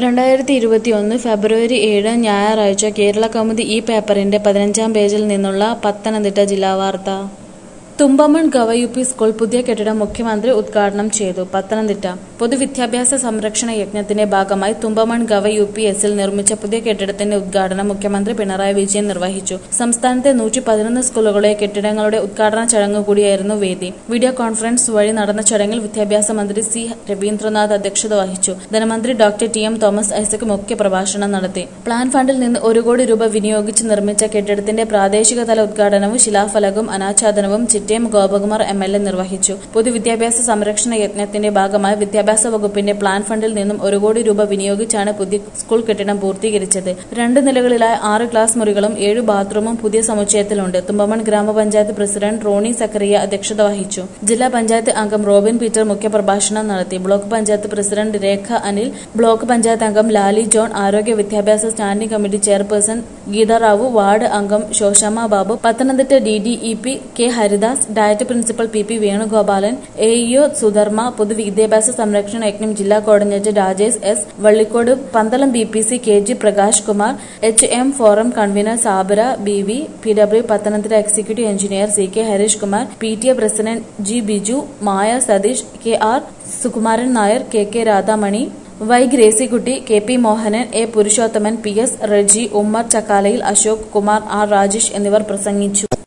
രണ്ടായിരത്തി ഇരുപത്തിയൊന്ന് ഫെബ്രുവരി ഏഴ് ഞായറാഴ്ച കേരള കൗമുദി ഈ പേപ്പറിന്റെ പതിനഞ്ചാം പേജിൽ നിന്നുള്ള പത്തനംതിട്ട ജില്ലാ വാർത്ത തുമ്പമൺ ഗവ യു പി സ്കൂൾ പുതിയ കെട്ടിടം മുഖ്യമന്ത്രി ഉദ്ഘാടനം ചെയ്തു പത്തനംതിട്ട പൊതുവിദ്യാഭ്യാസ സംരക്ഷണ യജ്ഞത്തിന്റെ ഭാഗമായി തുമ്പമൺ ഗവ യു പി എസിൽ നിർമ്മിച്ച പുതിയ കെട്ടിടത്തിന്റെ ഉദ്ഘാടനം മുഖ്യമന്ത്രി പിണറായി വിജയൻ നിർവഹിച്ചു സംസ്ഥാനത്തെ നൂറ്റി പതിനൊന്ന് സ്കൂളുകളിലെ കെട്ടിടങ്ങളുടെ ഉദ്ഘാടന ചടങ്ങ് കൂടിയായിരുന്നു വേദി വീഡിയോ കോൺഫറൻസ് വഴി നടന്ന ചടങ്ങിൽ വിദ്യാഭ്യാസ മന്ത്രി സി രവീന്ദ്രനാഥ് അധ്യക്ഷത വഹിച്ചു ധനമന്ത്രി doctor T M Thomas Isaac മുഖ്യ പ്രഭാഷണം നടത്തി പ്ലാൻ ഫണ്ടിൽ നിന്ന് ഒരു കോടി രൂപ വിനിയോഗിച്ച് നിർമ്മിച്ച കെട്ടിടത്തിന്റെ പ്രാദേശിക തല ഉദ്ഘാടനവും ശിലാഫലകവും അനാച്ഛാദനവും Chittayam Gopakumar M L A നിർവഹിച്ചു പൊതുവിദ്യാഭ്യാസ സംരക്ഷണ യജ്ഞത്തിന്റെ ഭാഗമായി വിദ്യാഭ്യാസ വകുപ്പിന്റെ പ്ലാൻ ഫണ്ടിൽ നിന്നും ഒരു കോടി രൂപ വിനിയോഗിച്ചാണ് പുതിയ സ്കൂൾ കെട്ടിടം പൂർത്തീകരിച്ചത് രണ്ട് നിലകളിലായി ആറ് ക്ലാസ് മുറികളും ഏഴ് ബാത്റൂമും പുതിയ സമുച്ചയത്തിലുണ്ട് തുമ്പമൺ ഗ്രാമപഞ്ചായത്ത് പ്രസിഡന്റ് റോണി സക്കറിയ അധ്യക്ഷത വഹിച്ചു ജില്ലാ പഞ്ചായത്ത് അംഗം റോബിൻ പീറ്റർ മുഖ്യപ്രഭാഷണം നടത്തി block panchayat president Rekha Anil block panchayat അംഗം ലാലി ജോൺ ആരോഗ്യ വിദ്യാഭ്യാസ standing committee chairperson Geetha Rao ward അംഗം Sosamma Babu Pathanamthitta D D E P K Haridas diet principal P P Venugopalan A EO Sudharma പൊതുവിദ്യാഭ്യാസ സംരക്ഷണ യജ്ഞം ജില്ലാ coordinator Rajesh S Vallikode Pandalam B P C K G Prakash Kumar H M forum convener സാബര B V P W Pathanamthitta executive engineer C K Harish Kumar P T A president G Biju Maya Satheesh K R Sukumaran Nair K K Radhamani Y Gracykutty K P Mohanan A Purushothaman P S Reji Ummer Chakkalayil Ashok Kumar R Rajesh എന്നിവർ പ്രസംഗിച്ചു